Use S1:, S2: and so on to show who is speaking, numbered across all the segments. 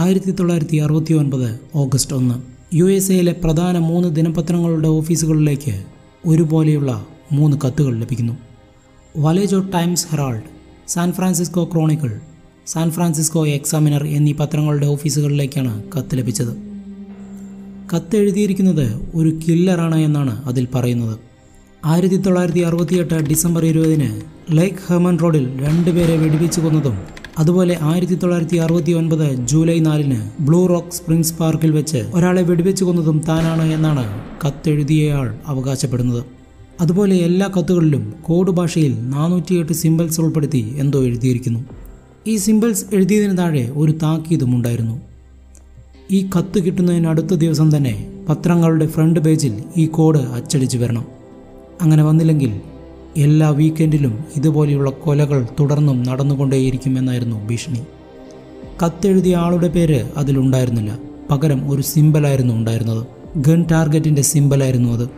S1: ആയിരത്തി തൊള്ളായിരത്തി അറുപത്തി ഒൻപത് ഓഗസ്റ്റ് ഒന്ന് യു എസ് എയിലെ പ്രധാന മൂന്ന് ദിനപത്രങ്ങളുടെ ഓഫീസുകളിലേക്ക് ഒരുപോലെയുള്ള മൂന്ന് കത്തുകൾ ലഭിക്കുന്നു Vallejo Times Herald San Francisco Chronicle San Francisco Examiner എന്നീ പത്രങ്ങളുടെ ഓഫീസുകളിലേക്കാണ് കത്ത് ലഭിച്ചത് കത്ത് എഴുതിയിരിക്കുന്നത് ഒരു കില്ലറാണ് എന്നാണ് അതിൽ പറയുന്നത് ആയിരത്തി തൊള്ളായിരത്തി അറുപത്തിയെട്ട് ഡിസംബർ ഇരുപതിന് ലേക്ക് ഹെമൻ റോഡിൽ രണ്ടുപേരെ വെടിവെച്ച് കൊന്നതും അതുപോലെ ആയിരത്തി തൊള്ളായിരത്തി അറുപത്തി ഒൻപത് ജൂലൈ നാലിന് ബ്ലൂ റോക്ക് സ്പ്രിങ്സ് പാർക്കിൽ വെച്ച് ഒരാളെ വെടിവെച്ച് കൊന്നതും താനാണ് എന്നാണ് കത്തെഴുതിയയാൾ അവകാശപ്പെടുന്നത് അതുപോലെ എല്ലാ കത്തുകളിലും കോഡ് ഭാഷയിൽ നാനൂറ്റിയെട്ട് സിമ്പിൾസ് ഉൾപ്പെടുത്തി എന്തോ എഴുതിയിരിക്കുന്നു ഈ സിമ്പിൾസ് എഴുതിയതിന് താഴെ ഒരു താക്കീതും ഉണ്ടായിരുന്നു ഈ കത്ത് കിട്ടുന്നതിന് അടുത്ത ദിവസം തന്നെ പത്രങ്ങളുടെ ഫ്രണ്ട് പേജിൽ ഈ കോഡ് അച്ചടിച്ചു വരണം അങ്ങനെ വന്നില്ലെങ്കിൽ എല്ലാ വീക്കെൻഡിലും ഇതുപോലെയുള്ള കൊലകൾ തുടർന്നും നടന്നുകൊണ്ടേയിരിക്കുമെന്നായിരുന്നു ഭീഷണി കത്തെഴുതിയ ആളുടെ പേര് അതിലുണ്ടായിരുന്നില്ല പകരം ഒരു സിമ്പലായിരുന്നു ഉണ്ടായിരുന്നത് ഗൺ ടാർഗറ്റിൻ്റെ സിമ്പലായിരുന്നു അത്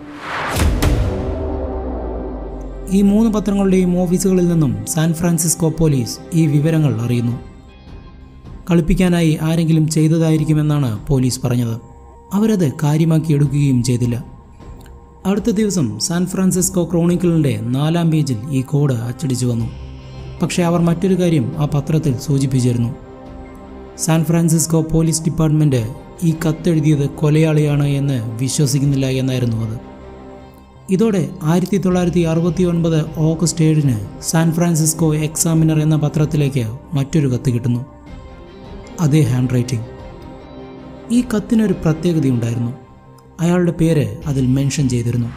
S1: ഈ മൂന്ന് പത്രങ്ങളുടെയും ഓഫീസുകളിൽ നിന്നും സാൻ ഫ്രാൻസിസ്കോ പോലീസ് ഈ വിവരങ്ങൾ അറിയുന്നു കളിപ്പിക്കാനായി ആരെങ്കിലും ചെയ്തതായിരിക്കുമെന്നാണ് പോലീസ് പറഞ്ഞത് അവരത് കാര്യമാക്കി എടുക്കുകയും ചെയ്തില്ല അടുത്ത ദിവസം സാൻ ഫ്രാൻസിസ്കോ ക്രോണിക്കിളിൻ്റെ നാലാം പേജിൽ ഈ കോഡ് അച്ചടിച്ചു വന്നു പക്ഷേ അവർ മറ്റൊരു കാര്യം ആ പത്രത്തിൽ സൂചിപ്പിച്ചിരുന്നു സാൻ ഫ്രാൻസിസ്കോ പോലീസ് ഡിപ്പാർട്ട്മെൻറ്റ് ഈ കത്തെഴുതിയത് കൊലയാളിയാണ് എന്ന് വിശ്വസിക്കുന്നില്ല എന്നായിരുന്നു അത് ഇതോടെ ആയിരത്തി തൊള്ളായിരത്തി അറുപത്തി ഒൻപത് ഓഗസ്റ്റ് ഏഴിന് സാൻ ഫ്രാൻസിസ്കോ എക്സാമിനർ എന്ന പത്രത്തിലേക്ക് മറ്റൊരു കത്ത് കിട്ടുന്നു അതേ ഹാൻഡ് റൈറ്റിംഗ് ഈ കത്തിനൊരു പ്രത്യേകതയുണ്ടായിരുന്നു അയാളുടെ പേര് അതിൽ മെൻഷൻ ചെയ്തിരുന്നു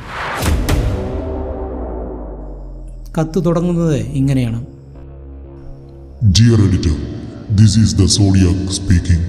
S1: കത്ത് തുടങ്ങുന്നത് ഇങ്ങനെയാണ്
S2: Dear editor, this is the Zodiac speaking.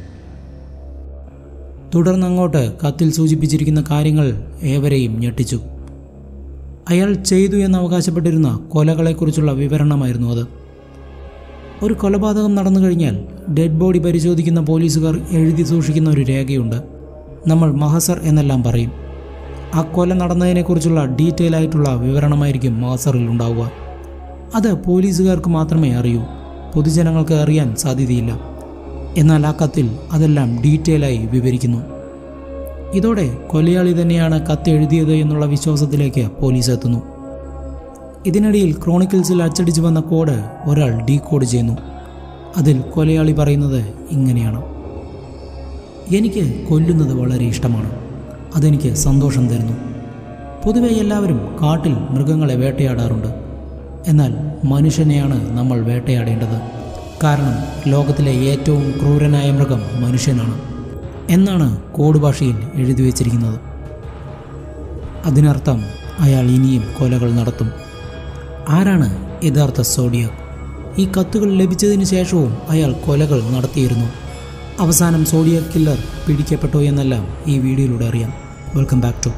S1: തുടർന്ന് അങ്ങോട്ട് കത്തിൽ സൂചിപ്പിച്ചിരിക്കുന്ന കാര്യങ്ങൾ ഏവരെയും ഞെട്ടിച്ചു അയാൾ ചെയ്തു എന്ന് അവകാശപ്പെട്ടിരുന്ന കൊലകളെക്കുറിച്ചുള്ള വിവരണമായിരുന്നു അത് ഒരു കൊലപാതകം നടന്നു കഴിഞ്ഞാൽ ഡെഡ് ബോഡി പരിശോധിക്കുന്ന പോലീസുകാർ എഴുതി സൂക്ഷിക്കുന്ന ഒരു രേഖയുണ്ട് നമ്മൾ മഹസർ എന്നെല്ലാം പറയും ആ കൊല നടന്നതിനെക്കുറിച്ചുള്ള ഡീറ്റെയിൽ ആയിട്ടുള്ള വിവരണമായിരിക്കും മഹസറിൽ ഉണ്ടാവുക അത് പോലീസുകാർക്ക് മാത്രമേ അറിയൂ പൊതുജനങ്ങൾക്ക് അറിയാൻ സാധ്യതയില്ല എന്നാൽ ആ കത്തിൽ അതെല്ലാം ഡീറ്റെയിലായി വിവരിക്കുന്നു ഇതോടെ കൊലയാളി തന്നെയാണ് കത്ത് എഴുതിയത് എന്നുള്ള വിശ്വാസത്തിലേക്ക് പോലീസ് എത്തുന്നു ഇതിനിടയിൽ ക്രോണിക്കിൾസിൽ അച്ചടിച്ചു വന്ന കോഡ് ഒരാൾ ഡീകോഡ് ചെയ്യുന്നു അതിൽ കൊലയാളി പറയുന്നത് ഇങ്ങനെയാണ് എനിക്ക് കൊല്ലുന്നത് വളരെ ഇഷ്ടമാണ് അതെനിക്ക് സന്തോഷം തരുന്നു പൊതുവെ എല്ലാവരും കാട്ടിൽ മൃഗങ്ങളെ വേട്ടയാടാറുണ്ട് എന്നാൽ മനുഷ്യനെയാണ് നമ്മൾ വേട്ടയാടേണ്ടത് കാരണം ലോകത്തിലെ ഏറ്റവും ക്രൂരനായ മൃഗം മനുഷ്യനാണ് എന്നാണ് കോഡ് ഭാഷയിൽ എഴുതി വച്ചിരിക്കുന്നത് അതിനർത്ഥം അയാൾ ഇനിയും കൊലകൾ നടത്തും ആരാണ് യഥാർത്ഥ സോഡിയാക് ഈ കത്തുകൾ ലഭിച്ചതിന് ശേഷവും അയാൾ കൊലകൾ നടത്തിയിരുന്നു അവസാനം സോഡിയാക് കില്ലർ പിടിക്കപ്പെട്ടോ എന്നെല്ലാം ഈ വീഡിയോയിലൂടെ അറിയാം വെൽക്കം ബാക്ക് ടു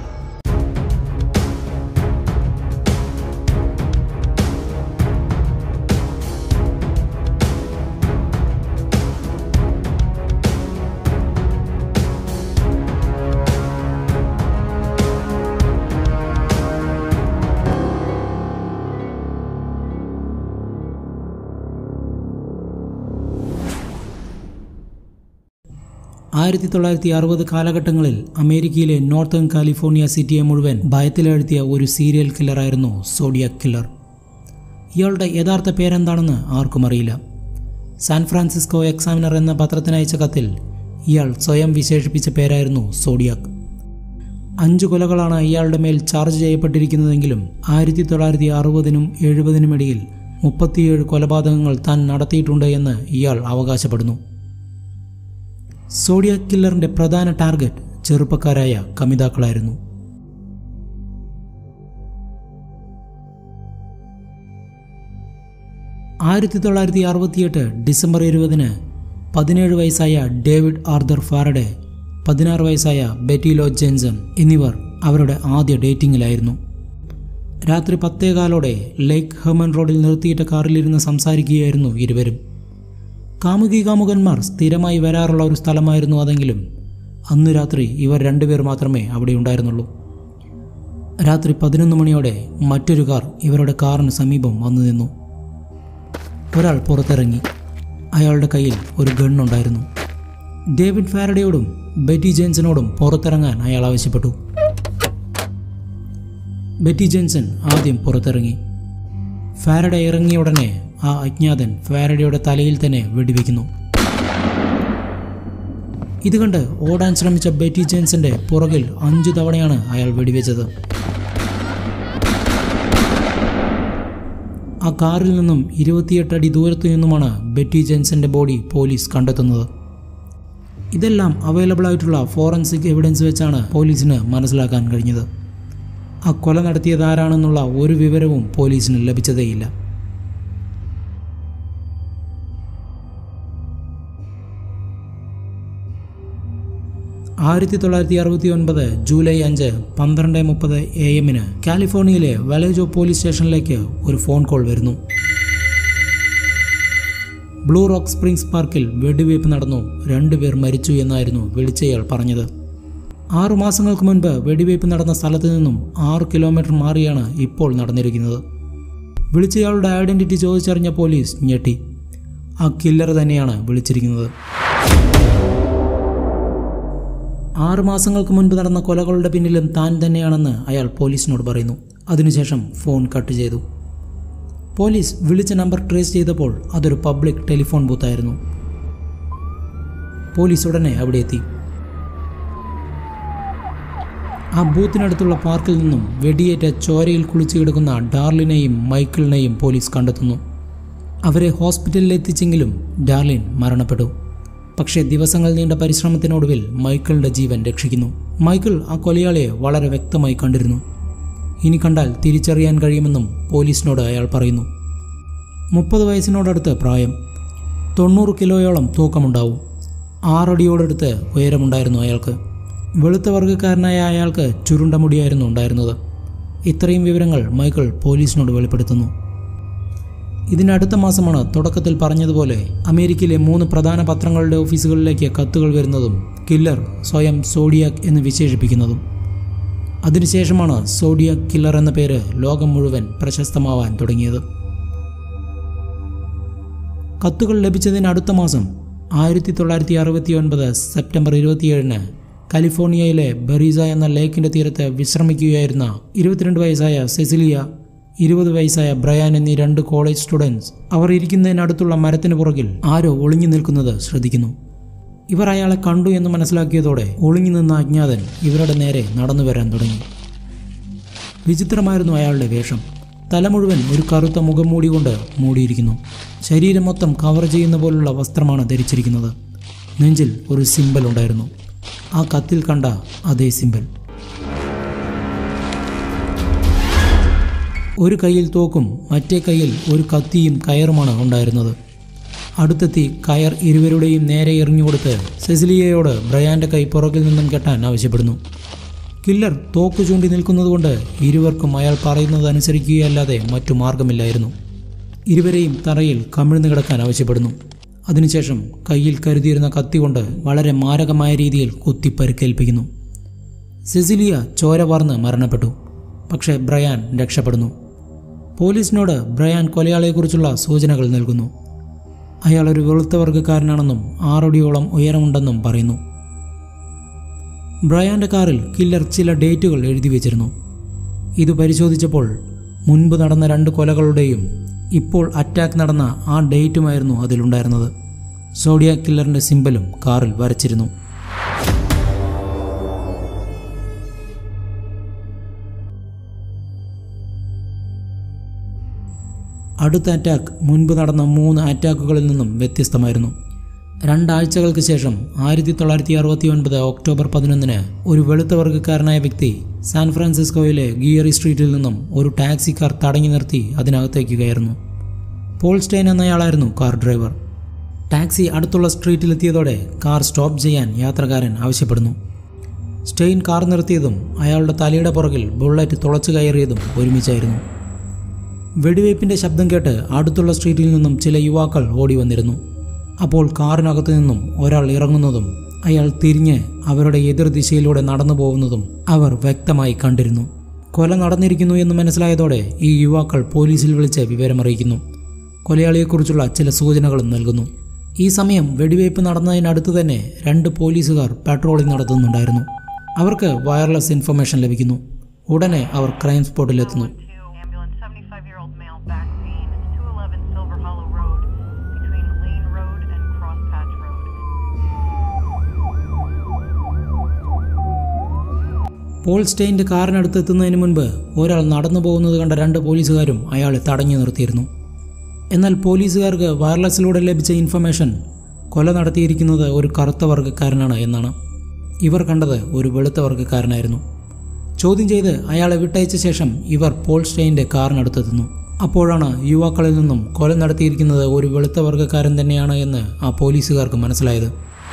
S1: ആയിരത്തി തൊള്ളായിരത്തി അറുപത് കാലഘട്ടങ്ങളിൽ അമേരിക്കയിലെ നോർത്തേൺ കാലിഫോർണിയ സിറ്റിയെ മുഴുവൻ ഭയത്തിലെഴുത്തിയ ഒരു സീരിയൽ കില്ലറായിരുന്നു സോഡിയാക് കില്ലർ ഇയാളുടെ യഥാർത്ഥ പേരെന്താണെന്ന് ആർക്കും അറിയില്ല സാൻ ഫ്രാൻസിസ്കോ എക്സാമിനർ എന്ന പത്രത്തിനയച്ച കത്തിൽ ഇയാൾ സ്വയം വിശേഷിപ്പിച്ച പേരായിരുന്നു സോഡിയാക് അഞ്ചു കൊലകളാണ് ഇയാളുടെ മേൽ ചാർജ് ചെയ്യപ്പെട്ടിരിക്കുന്നതെങ്കിലും ആയിരത്തി തൊള്ളായിരത്തി അറുപതിനും എഴുപതിനും ഇടയിൽ മുപ്പത്തിയേഴ് കൊലപാതകങ്ങൾ താൻ നടത്തിയിട്ടുണ്ട് എന്ന് ഇയാൾ അവകാശപ്പെടുന്നു സോഡിയാക് കില്ലറിന്റെ പ്രധാന ടാർഗറ്റ് ചെറുപ്പക്കാരായ കമിതാക്കളായിരുന്നു ആയിരത്തി തൊള്ളായിരത്തി അറുപത്തിയെട്ട് ഡിസംബർ ഇരുപതിന് പതിനേഴ് വയസ്സായ ഡേവിഡ് ആർദർ ഫാരഡെ പതിനാറ് വയസ്സായ ബെറ്റിലോ ജെൻസൺ എന്നിവർ അവരുടെ ആദ്യ ഡേറ്റിംഗിലായിരുന്നു രാത്രി പത്തേകാലോടെ ലേക്ക് ഹെമൻ റോഡിൽ നിർത്തിയിട്ട കാറിലിരുന്ന് സംസാരിക്കുകയായിരുന്നു ഇരുവരും കാമുകി കാമുകന്മാർ സ്ഥിരമായി വരാറുള്ള ഒരു സ്ഥലമായിരുന്നു അതെങ്കിലും അന്ന് രാത്രി ഇവർ രണ്ടുപേർ മാത്രമേ അവിടെ ഉണ്ടായിരുന്നുള്ളൂ രാത്രി പതിനൊന്ന് മണിയോടെ മറ്റൊരു കാർ ഇവരുടെ കാറിന് സമീപം വന്നു നിന്നു ഒരാൾ പുറത്തിറങ്ങി അയാളുടെ കയ്യിൽ ഒരു ഗണ്ണുണ്ടായിരുന്നു ഡേവിഡ് ഫാരഡയോടും ബെറ്റി ജെയിൻസനോടും പുറത്തിറങ്ങാൻ അയാൾ ആവശ്യപ്പെട്ടു ബെറ്റി ജെയിൻസൺ ആദ്യം പുറത്തിറങ്ങി ഫാരഡെ ഇറങ്ങിയ ഉടനെ ആ അജ്ഞാതൻ ഫാരഡയുടെ തലയിൽ തന്നെ വെടിവെക്കുന്നു ഇത് കണ്ട് ഓടാൻ ശ്രമിച്ച ബെറ്റി ജെയിൻസന്റെ പുറകിൽ അഞ്ചു തവണയാണ് അയാൾ വെടിവെച്ചത് ആ കാറിൽ നിന്നും ഇരുപത്തിയെട്ട് അടി ദൂരത്തു നിന്നുമാണ് ബെറ്റി ജെൻസന്റെ ബോഡി പോലീസ് കണ്ടെത്തുന്നത് ഇതെല്ലാം അവൈലബിൾ ആയിട്ടുള്ള ഫോറൻസിക് എവിഡൻസ് വെച്ചാണ് പോലീസിന് മനസ്സിലാക്കാൻ കഴിഞ്ഞത് ആ കൊല നടത്തിയത് ആരാണെന്നുള്ള ഒരു വിവരവും പോലീസിന് ലഭിച്ചതേയില്ല ആയിരത്തി തൊള്ളായിരത്തി അറുപത്തി ഒൻപത് ജൂലൈ അഞ്ച് പന്ത്രണ്ട് മുപ്പത് എ എമ്മിന് കാലിഫോർണിയയിലെ വലേജോ പോലീസ് സ്റ്റേഷനിലേക്ക് ഒരു ഫോൺ കോൾ വരുന്നു ബ്ലൂ റോക്ക് സ്പ്രിങ്സ് പാർക്കിൽ വെടിവയ്പ് നടന്നു രണ്ടുപേർ മരിച്ചു എന്നായിരുന്നു വിളിച്ചയാൾ പറഞ്ഞത് ആറു മാസങ്ങൾക്ക് മുൻപ് വെടിവയ്പ് നടന്ന സ്ഥലത്ത് നിന്നും ആറ് കിലോമീറ്റർ മാറിയാണ് ഇപ്പോൾ നടന്നിരിക്കുന്നത് വിളിച്ചയാളുടെ ഐഡന്റിറ്റി ചോദിച്ചറിഞ്ഞ പോലീസ് ഞെട്ടി ആ കില്ലർ തന്നെയാണ് വിളിച്ചിരിക്കുന്നത് ആറു മാസങ്ങൾക്ക് മുൻപ് നടന്ന കൊലകളുടെ പിന്നിലും താൻ തന്നെയാണെന്ന് അയാൾ പോലീസിനോട് പറയുന്നു അതിനുശേഷം ഫോൺ കട്ട് ചെയ്തു പോലീസ് വിളിച്ച നമ്പർ ട്രേസ് ചെയ്തപ്പോൾ അതൊരു പബ്ലിക് ടെലിഫോൺ ബൂത്തായിരുന്നു പോലീസ് ഉടനെ അവിടെ എത്തി ആ ബൂത്തിനടുത്തുള്ള പാർക്കിൽ നിന്നും വെടിയേറ്റ ചോരയിൽ കുളിച്ചു കിടക്കുന്ന ഡാർലിനെയും മൈക്കിളിനെയും പോലീസ് കണ്ടെത്തുന്നു അവരെ ഹോസ്പിറ്റലിൽ എത്തിച്ചെങ്കിലും ഡാർലിൻ മരണപ്പെട്ടു പക്ഷേ ദിവസങ്ങൾ നീണ്ട പരിശ്രമത്തിനൊടുവിൽ മൈക്കിളിന്റെ ജീവൻ രക്ഷിക്കുന്നു മൈക്കിൾ ആ കൊലയാളിയെ വളരെ വ്യക്തമായി കണ്ടിരുന്നു ഇനി കണ്ടാൽ തിരിച്ചറിയാൻ കഴിയുമെന്നും പോലീസിനോട് അയാൾ പറയുന്നു മുപ്പത് വയസ്സിനോടടുത്ത് പ്രായം തൊണ്ണൂറ് കിലോയോളം തൂക്കമുണ്ടാവും ആറടിയോടടുത്ത് ഉയരമുണ്ടായിരുന്നു അയാൾക്ക് വെളുത്ത വർഗ്ഗക്കാരനായ അയാൾക്ക് ചുരുണ്ട മുടിയായിരുന്നു ഉണ്ടായിരുന്നത് ഇത്രയും വിവരങ്ങൾ മൈക്കിൾ പോലീസിനോട് വെളിപ്പെടുത്തുന്നു ഇതിനടുത്ത മാസമാണ് തുടക്കത്തിൽ പറഞ്ഞതുപോലെ അമേരിക്കയിലെ മൂന്ന് പ്രധാന പത്രങ്ങളുടെ ഓഫീസുകളിലേക്ക് കത്തുകൾ വരുന്നതും കില്ലർ സ്വയം സോഡിയാക് എന്ന് വിശേഷിപ്പിക്കുന്നതും അതിനുശേഷമാണ് സോഡിയാക് കില്ലർ എന്ന പേര് ലോകം മുഴുവൻ പ്രശസ്തമാവാൻ തുടങ്ങിയത് കത്തുകൾ ലഭിച്ചതിന് അടുത്ത മാസം ആയിരത്തി തൊള്ളായിരത്തി അറുപത്തി ഒൻപത് സെപ്റ്റംബർ ഇരുപത്തിയേഴിന് കാലിഫോർണിയയിലെ ബെറീസ എന്ന ലേക്കിന്റെ തീരത്ത് വിശ്രമിക്കുകയായിരുന്ന ഇരുപത്തിരണ്ട് വയസ്സായ സെസിലിയ ഇരുപത് വയസ്സായ ബ്രയാൻ എന്നീ രണ്ട് കോളേജ് സ്റ്റുഡൻസ് അവർ ഇരിക്കുന്നതിനടുത്തുള്ള മരത്തിന് പുറകിൽ ആരോ ഒളിഞ്ഞു നിൽക്കുന്നത് ശ്രദ്ധിക്കുന്നു ഇവർ അയാളെ കണ്ടു എന്ന് മനസ്സിലാക്കിയതോടെ ഒളിഞ്ഞു നിന്ന അജ്ഞാതൻ ഇവരുടെ നേരെ നടന്നു വരാൻ തുടങ്ങി വിചിത്രമായിരുന്നു അയാളുടെ വേഷം തല മുഴുവൻ ഒരു കറുത്ത മുഖംമൂടി കൊണ്ട് മൂടിയിരിക്കുന്നു ശരീരം മൊത്തം കവർ ചെയ്യുന്ന പോലുള്ള വസ്ത്രമാണ് ധരിച്ചിരിക്കുന്നത് നെഞ്ചിൽ ഒരു സിമ്പൽ ഉണ്ടായിരുന്നു ആ കത്തിൽ കണ്ട അതേ സിമ്പൽ ഒരു കയ്യിൽ തോക്കും മറ്റേ കയ്യിൽ ഒരു കത്തിയും കയറുമാണ് ഉണ്ടായിരുന്നത് അടുത്തെത്തി കയർ ഇരുവരുടെയും നേരെ എറിഞ്ഞുകൊടുത്ത് സെസിലിയയോട് ബ്രയാന്റെ കൈ പുറകിൽ നിന്നും കെട്ടാൻ ആവശ്യപ്പെടുന്നു കില്ലർ തോക്ക് ചൂണ്ടി നിൽക്കുന്നതുകൊണ്ട് ഇരുവർക്കും അയാൾ പറയുന്നത് അനുസരിക്കുകയല്ലാതെ മറ്റു മാർഗമില്ലായിരുന്നു ഇരുവരെയും തറയിൽ കമിഴ്ന്നു കിടക്കാൻ ആവശ്യപ്പെടുന്നു അതിനുശേഷം കയ്യിൽ കരുതിയിരുന്ന കത്തി കൊണ്ട് വളരെ മാരകമായ രീതിയിൽ കുത്തി പരിക്കേൽപ്പിക്കുന്നു സെസിലിയ ചോര വാർന്ന് മരണപ്പെട്ടു പക്ഷേ ബ്രയാൻ രക്ഷപ്പെടുന്നു പോലീസിനോട് ബ്രയാൻ കൊലയാളിയെക്കുറിച്ചുള്ള സൂചനകൾ നൽകുന്നു അയാൾ ഒരു വെളുത്ത വർഗ്ഗക്കാരനാണെന്നും ആറടിയോളം ഉയരമുണ്ടെന്നും പറയുന്നു ബ്രയാന്റെ കാറിൽ കില്ലർ ചില ഡേറ്റുകൾ എഴുതി വെച്ചിരുന്നു ഇത് പരിശോധിച്ചപ്പോൾ മുൻപ് നടന്ന രണ്ട് കൊലകളുടെയും ഇപ്പോൾ അറ്റാക്ക് നടന്ന ആ ഡേറ്റുമായിരുന്നു അതിലുണ്ടായിരുന്നത് സോഡിയ കില്ലറിന്റെ സിമ്പലും കാറിൽ വരച്ചിരുന്നു അടുത്ത അറ്റാക്ക് മുൻപ് നടന്ന മൂന്ന് അറ്റാക്കുകളിൽ നിന്നും വ്യത്യസ്തമായിരുന്നു രണ്ടാഴ്ചകൾക്ക് ശേഷം ആയിരത്തി തൊള്ളായിരത്തി അറുപത്തി ഒൻപത് ഒക്ടോബർ പതിനൊന്നിന് ഒരു വെളുത്ത വർഗ്ഗക്കാരനായ വ്യക്തി സാൻ ഫ്രാൻസിസ്കോയിലെ ഗിയറി സ്ട്രീറ്റിൽ നിന്നും ഒരു ടാക്സി കാർ തടഞ്ഞു നിർത്തി അതിനകത്തേക്ക് കയറുന്നു പോൾ സ്റ്റെയിൻ എന്നയാളായിരുന്നു കാർ ഡ്രൈവർ ടാക്സി അടുത്തുള്ള സ്ട്രീറ്റിലെത്തിയതോടെ കാർ സ്റ്റോപ്പ് ചെയ്യാൻ യാത്രക്കാരൻ ആവശ്യപ്പെടുന്നു സ്റ്റെയിൻ കാർ നിർത്തിയതും അയാളുടെ തലയുടെ പുറകിൽ ബുള്ളറ്റ് തുളച്ചു കയറിയതും ഒരുമിച്ചായിരുന്നു വെടിവയ്പ്പിന്റെ ശബ്ദം കേട്ട് അടുത്തുള്ള സ്ട്രീറ്റിൽ നിന്നും ചില യുവാക്കൾ ഓടി വന്നിരുന്നു അപ്പോൾ കാറിനകത്തു നിന്നും ഒരാൾ ഇറങ്ങുന്നതും അയാൾ തിരിഞ്ഞ് അവരുടെ എതിർ ദിശയിലൂടെ നടന്നു പോകുന്നതും അവർ വ്യക്തമായി കണ്ടിരുന്നു കൊല നടന്നിരിക്കുന്നു എന്ന് മനസ്സിലായതോടെ ഈ യുവാക്കൾ പോലീസിൽ വിളിച്ച് വിവരമറിയിക്കുന്നു കൊലയാളിയെക്കുറിച്ചുള്ള ചില സൂചനകളും നൽകുന്നു ഈ സമയം വെടിവയ്പ് നടന്നതിനടുത്ത് തന്നെ രണ്ട് പോലീസുകാർ പാട്രോളിംഗ് നടത്തുന്നുണ്ടായിരുന്നു അവർക്ക് വയർലെസ് ഇൻഫർമേഷൻ ലഭിക്കുന്നു ഉടനെ അവർ ക്രൈം സ്പോട്ടിലെത്തുന്നു
S3: Two, ambulance 75-year-old male back pain, 211 Silver Hollow Road, between Lane Road and Crosspatch Road.
S1: Paul സ്റ്റെയിൻ്റെ കാറിനടുത്തെത്തുന്നതിന് മുൻപ് ഒരാൾ നടന്നു പോകുന്നത് കണ്ട രണ്ട് പോലീസുകാരും അയാളെ തടഞ്ഞു നിർത്തിയിരുന്നു എന്നാൽ പോലീസുകാർക്ക് വയർലെസ്സിലൂടെ ലഭിച്ച ഇൻഫർമേഷൻ കൊല നടത്തിയിരിക്കുന്നത് ഒരു കറുത്ത വർഗ്ഗക്കാരനാണ് എന്നാണ് ഇവർ കണ്ടത് ഒരു വെളുത്ത വർഗ്ഗക്കാരനായിരുന്നു ചോദ്യം ചെയ്ത് അയാളെ വിട്ടയച്ച ശേഷം ഇവർ പോൾ സ്റ്റെയിൻ്റെ കാറിനടുത്തെത്തുന്നു അപ്പോഴാണ് യുവാക്കളിൽ നിന്നും കൊല നടത്തിയിരിക്കുന്നത് ഒരു വെളുത്ത വർഗ്ഗക്കാരൻ തന്നെയാണ് എന്ന് ആ പോലീസുകാർക്ക് മനസ്സിലായത്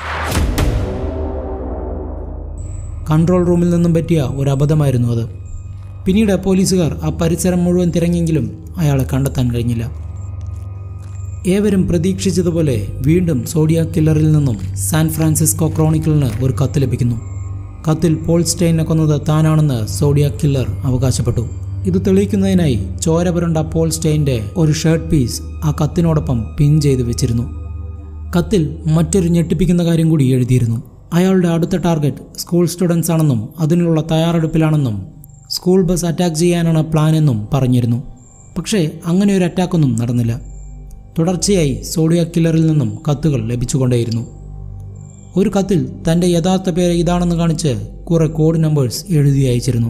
S1: കൺട്രോൾ റൂമിൽ നിന്നും പറ്റിയ ഒരു അബദ്ധമായിരുന്നു അത് പിന്നീട് പോലീസുകാർ ആ പരിസരം മുഴുവൻ തിരഞ്ഞെങ്കിലും അയാളെ കണ്ടെത്താൻ കഴിഞ്ഞില്ല ഏവരും പ്രതീക്ഷിച്ചതുപോലെ വീണ്ടും സോഡിയ കില്ലറിൽ നിന്നും സാൻ ഫ്രാൻസിസ്കോ ക്രോണിക്കിളിന് ഒരു കത്ത് ലഭിക്കുന്നു കത്തിൽ പോൾ സ്റ്റെയിനെ കൊന്നത് താനാണെന്ന് സോഡിയ കില്ലർ അവകാശപ്പെട്ടു ഇത് തെളിയിക്കുന്നതിനായി ചോര പുരണ്ട പോൾ സ്റ്റെയിൻ്റെ ഒരു ഷർട്ട് പീസ് ആ കത്തിനോടൊപ്പം പിൻ ചെയ്ത് വെച്ചിരുന്നു കത്തിൽ മറ്റൊരു ഞെട്ടിപ്പിക്കുന്ന കാര്യം കൂടി എഴുതിയിരുന്നു അയാളുടെ അടുത്ത ടാർഗറ്റ് സ്കൂൾ സ്റ്റുഡൻസ് ആണെന്നും അതിനുള്ള തയ്യാറെടുപ്പിലാണെന്നും സ്കൂൾ ബസ് അറ്റാക്ക് ചെയ്യാനാണ് പ്ലാൻ എന്നും പറഞ്ഞിരുന്നു പക്ഷേ അങ്ങനെ ഒരു അറ്റാക്കൊന്നും നടന്നില്ല തുടർച്ചയായി സോഡിയ കില്ലറിൽ നിന്നും കത്തുകൾ ലഭിച്ചുകൊണ്ടേയിരുന്നു ഒരു കത്തിൽ തൻ്റെ യഥാർത്ഥ പേര് ഇതാണെന്ന് കാണിച്ച് കുറെ കോഡ് നമ്പേഴ്സ് എഴുതി അയച്ചിരുന്നു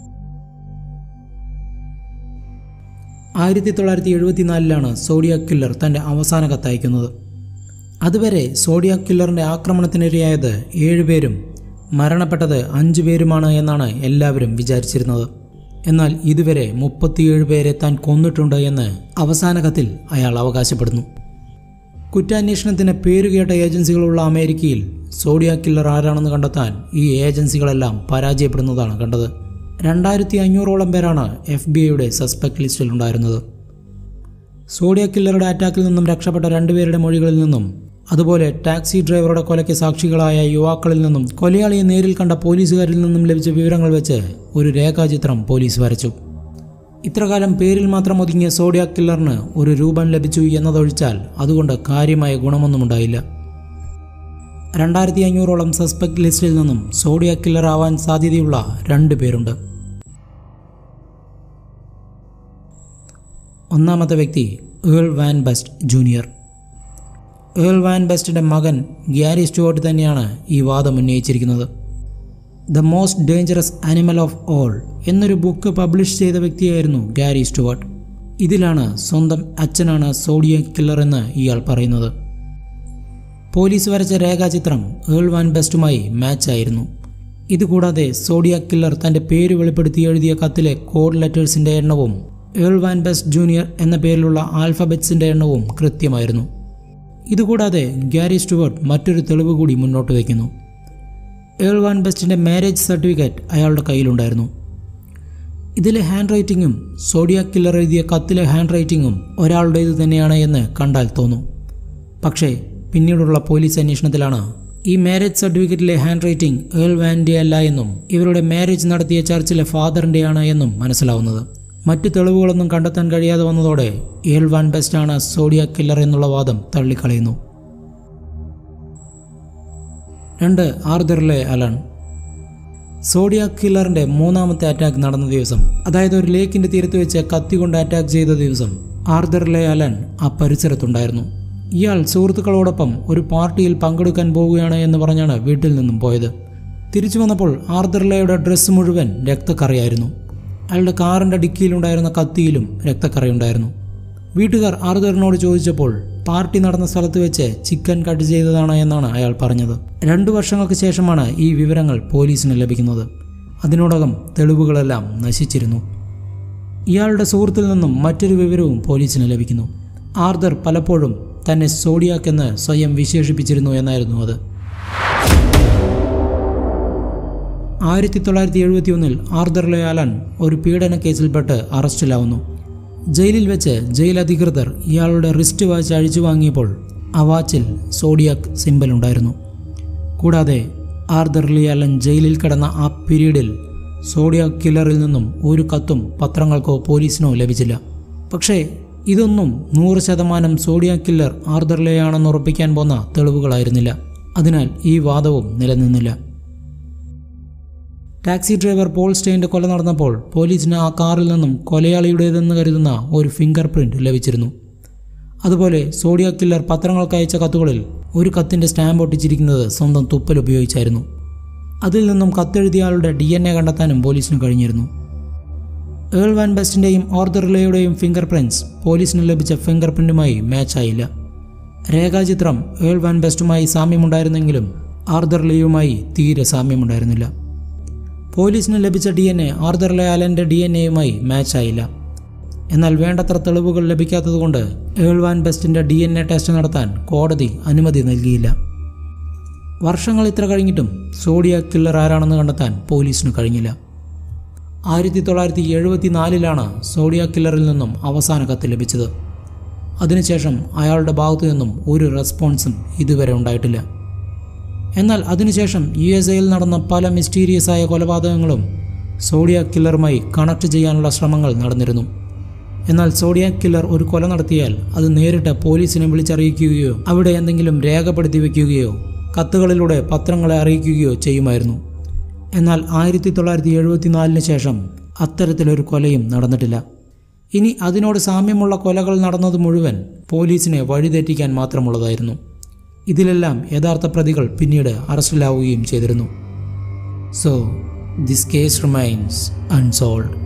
S1: ആയിരത്തി തൊള്ളായിരത്തി എഴുപത്തിനാലിലാണ് സോഡിയ കില്ലർ തൻ്റെ അവസാന കത്തയക്കുന്നത് അതുവരെ സോഡിയ കില്ലറിൻ്റെ ആക്രമണത്തിനിരയായത് ഏഴുപേരും മരണപ്പെട്ടത് അഞ്ചു പേരുമാണ് എന്നാണ് എല്ലാവരും വിചാരിച്ചിരുന്നത് എന്നാൽ ഇതുവരെ മുപ്പത്തിയേഴ് പേരെ താൻ കൊന്നിട്ടുണ്ട് എന്ന് അവസാന കത്തിൽ അയാൾ അവകാശപ്പെടുന്നു കുറ്റാന്വേഷണത്തിന് പേരുകേട്ട ഏജൻസികളുള്ള അമേരിക്കയിൽ സോഡിയ കില്ലർ ആരാണെന്ന് കണ്ടെത്താൻ ഈ ഏജൻസികളെല്ലാം പരാജയപ്പെടുന്നതാണ് കണ്ടത് രണ്ടായിരത്തി അഞ്ഞൂറോളം പേരാണ് എഫ് ബി ഐയുടെ സസ്പെക്ട് ലിസ്റ്റിൽ ഉണ്ടായിരുന്നത് സോഡിയ കില്ലറുടെ അറ്റാക്കിൽ നിന്നും രക്ഷപ്പെട്ട രണ്ടുപേരുടെ മൊഴികളിൽ നിന്നും അതുപോലെ ടാക്സി ഡ്രൈവറുടെ കൊലയ്ക്ക് സാക്ഷികളായ യുവാക്കളിൽ നിന്നും കൊലയാളിയെ നേരിൽ കണ്ട പോലീസുകാരിൽ നിന്നും ലഭിച്ച വിവരങ്ങൾ വെച്ച് ഒരു രേഖാചിത്രം പോലീസ് വരച്ചു ഇത്രകാലം പേരിൽ മാത്രം ഒതുങ്ങിയ സോഡിയ കില്ലറിന് ഒരു രൂപം ലഭിച്ചു എന്നതൊഴിച്ചാൽ അതുകൊണ്ട് കാര്യമായ ഗുണമൊന്നും ഉണ്ടായില്ല രണ്ടായിരത്തി അഞ്ഞൂറോളം സസ്പെക്ട് ലിസ്റ്റിൽ നിന്നും സോഡിയ കില്ലർ ആവാൻ സാധ്യതയുള്ള രണ്ട് പേരുണ്ട് ഒന്നാമത്തെ വ്യക്തി Earl Van Best Junior Earl Van ബെസ്റ്റിൻ്റെ മകൻ ഗ്യാരി സ്റ്റുവർട്ട് തന്നെയാണ് ഈ വാദം ഉന്നയിച്ചിരിക്കുന്നത് the most dangerous animal of all എന്നൊരു ബുക്ക് പബ്ലിഷ് ചെയ്ത വ്യക്തിയായിരുന്നു ഗാരി സ്റ്റുവർട്ട് ഇതിലാണ് സ്വന്തം അച്ഛനാണ് സോഡിയ കില്ലർ എന്ന് ഇയാൾ പറയുന്നത് പോലീസ് വരച്ച രേഖാചിത്രം ഏൾ വാൻ ബെസ്റ്റുമായി മാച്ചായിരുന്നു ഇതുകൂടാതെ സോഡിയ കില്ലർ തൻ്റെ പേര് വെളിപ്പെടുത്തി എഴുതിയ കത്തിലെ കോഡ് ലെറ്റേഴ്സിൻ്റെ എണ്ണവും ഏൾ വാൻ ബെസ്റ്റ് ജൂനിയർ എന്ന പേരിലുള്ള ആൽഫബറ്റ്സിൻ്റെ എണ്ണവും കൃത്യമായിരുന്നു ഇതുകൂടാതെ ഗാരി സ്റ്റുവർട്ട് മറ്റൊരു തെളിവ് കൂടി മുന്നോട്ട് വയ്ക്കുന്നു ഏൾ വാൻ ബെസ്റ്റിൻ്റെ മാരേജ് സർട്ടിഫിക്കറ്റ് അയാളുടെ കയ്യിലുണ്ടായിരുന്നു ഇതിലെ ഹാൻഡ് റൈറ്റിങ്ങും സോഡിയ കില്ലർ എഴുതിയ കത്തിലെ ഹാൻഡ് റൈറ്റിങ്ങും ഒരാളുടേത് തന്നെയാണ് എന്ന് കണ്ടാൽ തോന്നും പക്ഷേ പിന്നീടുള്ള പോലീസ് അന്വേഷണത്തിലാണ് ഈ മാരേജ് സർട്ടിഫിക്കറ്റിലെ ഹാൻഡ് റൈറ്റിംഗ് ഏൾ വാൻ്റെ അല്ല എന്നും ഇവരുടെ മാരേജ് നടത്തിയ ചർച്ചിലെ ഫാദറിൻ്റെയാണ് എന്നും മനസ്സിലാവുന്നത് മറ്റു തെളിവുകളൊന്നും കണ്ടെത്താൻ കഴിയാതെ വന്നതോടെ ഏൾ വാൻ ബെസ്റ്റാണ് സോഡിയ കില്ലർ എന്നുള്ള വാദം തള്ളിക്കളയുന്നു രണ്ട് ആർദറിലെ അലൺ സോഡിയ കില്ലറിന്റെ മൂന്നാമത്തെ അറ്റാക്ക് നടന്ന ദിവസം അതായത് ഒരു ലേക്കിന്റെ തീരത്ത് വെച്ച് കത്തി കൊണ്ട് അറ്റാക്ക് ചെയ്ത ദിവസം ആർദറിലെ അലൻ ആ പരിസരത്തുണ്ടായിരുന്നു ഇയാൾ സുഹൃത്തുക്കളോടൊപ്പം ഒരു പാർട്ടിയിൽ പങ്കെടുക്കാൻ പോവുകയാണ് എന്ന് പറഞ്ഞാണ് വീട്ടിൽ നിന്നും പോയത് തിരിച്ചു വന്നപ്പോൾ ആർദർലയുടെ ഡ്രസ്സ് മുഴുവൻ രക്തക്കറയായിരുന്നു അയാളുടെ കാറിന്റെ ഡിക്കിയിലുണ്ടായിരുന്ന കത്തിയിലും രക്തക്കറയുണ്ടായിരുന്നു വീട്ടുകാർ ആർദറിനോട് ചോദിച്ചപ്പോൾ പാർട്ടി നടന്ന സ്ഥലത്ത് വെച്ച് ചിക്കൻ കട്ട് ചെയ്തതാണ് എന്നാണ് അയാൾ പറഞ്ഞത് രണ്ടു വർഷങ്ങൾക്ക് ശേഷമാണ് ഈ വിവരങ്ങൾ പോലീസിന് ലഭിക്കുന്നത് അതിനോടകം തെളിവുകളെല്ലാം നശിച്ചിരുന്നു ഇയാളുടെ സുഹൃത്തിൽ നിന്നും മറ്റൊരു വിവരവും പോലീസിന് ലഭിക്കുന്നു ആർദർ പലപ്പോഴും തന്നെ സോഡിയാക്ക് എന്ന് സ്വയം വിശേഷിപ്പിച്ചിരുന്നു എന്നായിരുന്നു അത് ആയിരത്തി തൊള്ളായിരത്തി എഴുപത്തി ഒന്നിൽ ആർദർലെ അലൻ ഒരു പീഡന കേസിൽപ്പെട്ട് അറസ്റ്റിലാവുന്നു ജയിലിൽ വെച്ച് ജയിൽ അധികൃതർ ഇയാളുടെ റിസ്റ്റ് വാച്ച് അഴിച്ചു വാങ്ങിയപ്പോൾ ആ വാച്ചിൽ സോഡിയാക് സിമ്പൽ ഉണ്ടായിരുന്നു കൂടാതെ ആർദർലി അലൻ ജയിലിൽ കിടന്ന ആ പീരീഡിൽ സോഡിയാക് കില്ലറിൽ നിന്നും ഒരു കത്തും പത്രങ്ങൾക്കോ പോലീസിനോ ലഭിച്ചില്ല പക്ഷേ ഇതൊന്നും നൂറ് ശതമാനം സോഡിയ കില്ലർ ആർദർലെയാണെന്ന് ഉറപ്പിക്കാൻ പോന്ന തെളിവുകളായിരുന്നില്ല അതിനാൽ ഈ വാദവും നിലനിന്നില്ല ടാക്സി ഡ്രൈവർ പോൾ സ്റ്റെയിൻ്റെ കൊല നടന്നപ്പോൾ പോലീസിന് ആ കാറിൽ നിന്നും കൊലയാളിയുടേതെന്ന് കരുതുന്ന ഒരു ഫിംഗർ പ്രിന്റ് ലഭിച്ചിരുന്നു അതുപോലെ സോഡിയ കില്ലർ പത്രങ്ങൾക്ക് അയച്ച കത്തുകളിൽ ഒരു കത്തിൻ്റെ സ്റ്റാമ്പ് ഒട്ടിച്ചിരിക്കുന്നത് സ്വന്തം തുപ്പൽ ഉപയോഗിച്ചായിരുന്നു അതിൽ നിന്നും കത്തെഴുതിയ ആളുടെ ഡി എൻ എ കണ്ടെത്താനും പോലീസിന് കഴിഞ്ഞിരുന്നു ഏൾ വാൻ ബെസ്റ്റിൻ്റെയും ഓർദർലയുടെയും ഫിംഗർ പ്രിൻറ്റ്സ് പോലീസിന് ലഭിച്ച ഫിംഗർ പ്രിൻറ്റുമായി മാച്ചായില്ല രേഖാചിത്രം ഏൾ വാൻ ബെസ്റ്റുമായി സാമ്യമുണ്ടായിരുന്നെങ്കിലും ആർദർലയുമായി തീരെ സാമ്യമുണ്ടായിരുന്നില്ല പോലീസിന് ലഭിച്ച ഡി എൻ എ ആർദർലെ ആലൻ്റെ ഡി എൻ എയുമായി മാച്ചായില്ല എന്നാൽ വേണ്ടത്ര തെളിവുകൾ ലഭിക്കാത്തതുകൊണ്ട് ഏൾ വാൻ ബെസ്റ്റിൻ്റെ ഡി എൻ എ ടെസ്റ്റ് നടത്താൻ കോടതി അനുമതി നൽകിയില്ല വർഷങ്ങൾ ഇത്ര കഴിഞ്ഞിട്ടും സോഡിയ കില്ലർ ആരാണെന്ന് കണ്ടെത്താൻ പോലീസിന് കഴിഞ്ഞില്ല ആയിരത്തി തൊള്ളായിരത്തി എഴുപത്തി നാലിലാണ് സോഡിയ കില്ലറിൽ നിന്നും അവസാന കത്ത് ലഭിച്ചത് അതിനുശേഷം അയാളുടെ ഭാഗത്തു നിന്നും ഒരു റെസ്പോൺസും ഇതുവരെ ഉണ്ടായിട്ടില്ല എന്നാൽ അതിനുശേഷം യു എസ് എയിൽ നടന്ന പല മിസ്റ്റീരിയസ് ആയ കൊലപാതകങ്ങളും സോഡിയ കില്ലറുമായി കണക്ട് ചെയ്യാനുള്ള ശ്രമങ്ങൾ നടന്നിരുന്നു എന്നാൽ സോഡിയ കില്ലർ ഒരു കൊല നടത്തിയാൽ അത് നേരിട്ട് പോലീസിനെ വിളിച്ചറിയിക്കുകയോ അവിടെ എന്തെങ്കിലും രേഖപ്പെടുത്തി വയ്ക്കുകയോ കത്തുകളിലൂടെ പത്രങ്ങളെ അറിയിക്കുകയോ ചെയ്യുമായിരുന്നു എന്നാൽ ആയിരത്തി തൊള്ളായിരത്തി എഴുപത്തിനാലിന് ശേഷം അത്തരത്തിലൊരു കൊലയും നടന്നിട്ടില്ല ഇനി അതിനോട് സാമ്യമുള്ള കൊലകൾ നടന്നത് മുഴുവൻ പോലീസിനെ വഴിതെറ്റിക്കാൻ മാത്രമുള്ളതായിരുന്നു ഇതിലെല്ലാം യഥാർത്ഥ പ്രതികൾ പിന്നീട് അറസ്റ്റിലാവുകയും ചെയ്തിരുന്നു so this case remains unsold